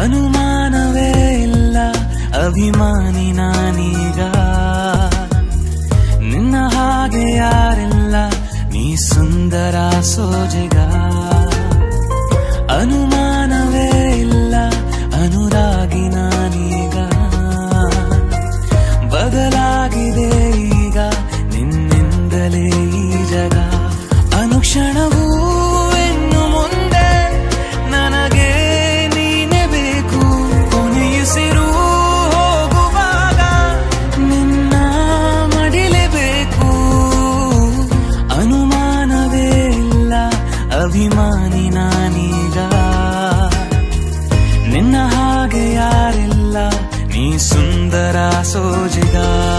ಅನುಮಾನವೇ ಇಲ್ಲ ಅಭಿಮಾನಿ ನಾನೀಗ ನಿನ್ನ ಹಾಗೆ ಯಾರಿಲ್ಲ ನೀ ಸುಂದರ ಸೋಜಿಗ ಅನುಮಾನವೇ ಇಲ್ಲ ಅನುರಾಗಿ ನಾನೀಗ ಬದಲಾಗಿದೆ ಈಗ ನಿನ್ನಿಂದಲೇ ಈ ಜಗ ಅನುಕ್ಷಣವೂ ಇನ್ನು ಮುಂದೆ ನನಗೆ ನೀನೆ ಬೇಕು ಕೊನೆಯುಸಿರು ಹೋಗುವಾಗ ನಿನ್ನ ಮಡಿಲೇಬೇಕು ಅನುಮಾನವೇ ಇಲ್ಲ ಅಭಿಮಾನಿ ನಾನೀಗ ನಿನ್ನ ಹಾಗೆ ಯಾರಿಲ್ಲ ನೀ ಸುಂದರ ಸೋಜಿಗ